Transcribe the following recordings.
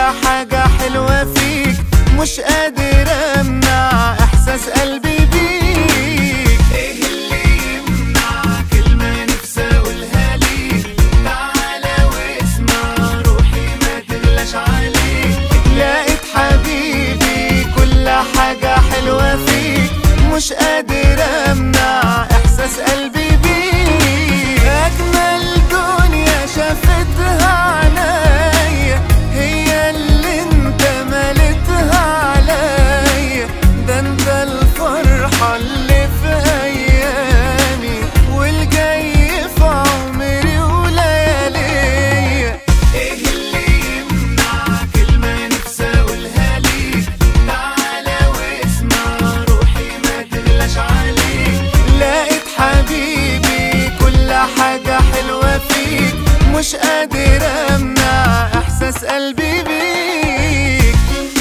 حاجة حلوة فيك مش قادر امنع احساس قلبي بيك ايه اللي يمنع كلمة نفسي اقولها ليك تعالى واسمع روحي ما تغلاش عليك لقيت حبيبي كل حاجة حلوة فيك مش قادر امنع احساس قلبي بيك اجمل دنيا شافتها عينيا هي اللي انت ملتها عليا ده انت الفرحة اللي في ايامي والجاي في عمري ولياليا ايه اللي يمنع كلمة نفسي اقولها ليك تعالى واسمع روحي ما تغلاش عليك لقيت حبيبي كل حاجة حلوة فيك مش قادر امنع احساس قلبي بيك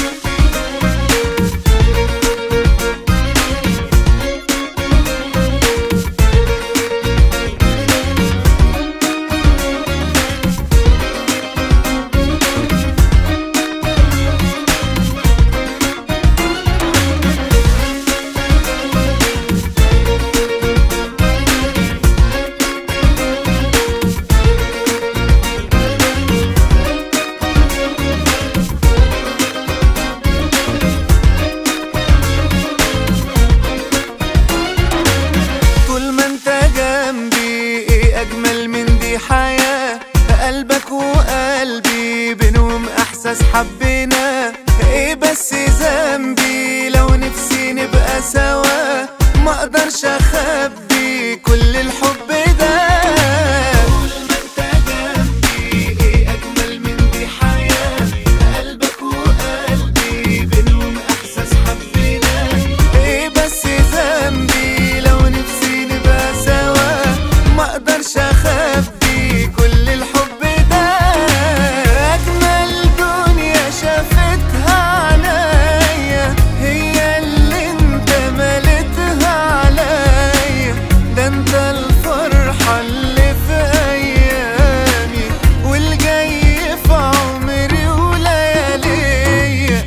طول ما انت جنبي ايه اجمل من دي حياة قلبك وقلبي بينهم احساس حبنا ايه بس ذنبي لو نفسي نبقى سوا ما اقدرش اخبي كل الحب ده طول ما انت جنبي ايه اجمل من دي حياة قلبك وقلبي بينهم احساس حبنا ايه بس ذنبي لو نفسي نبقى سوا ما اقدرش اخبي كل الحب ده اجمل دنيا شافتها عينيا هي اللي انت ملتها عليا ده انت الفرحة اللي في ايامي والجاي في عمري ولياليا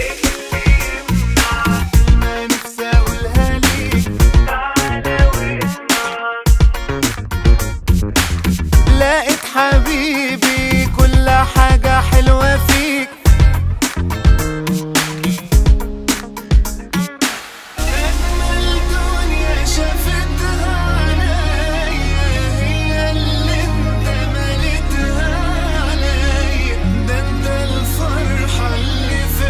ما نفسي اقولها ليك تعالى واسمع لقيت حبيبي كل حاجة حلوة فيك أجمل دنيا شافتها عينيا هي اللي انت ملتها عليا ده انت الفرحة اللي في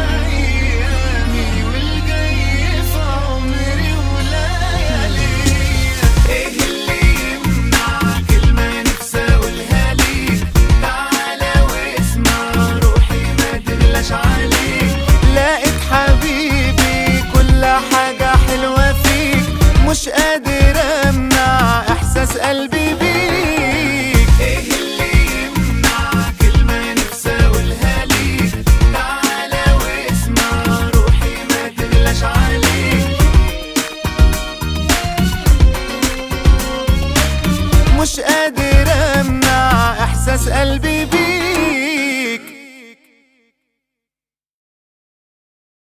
أيامي والجاي في عمري ولياليا ايه اللي يمنع كلمة نفسي اقولها ليك تعالى واسمع روحي ما تغلاش عليك لقيت حبيبي كل حاجة حلوة فيك مش قادر امنع احساس قلبي بيك ايه اللي يمنع كلمة نفسي اقولها ليك تعالى واسمع روحي ما تغلاش عليك مش قادر امنع احساس قلبي بيك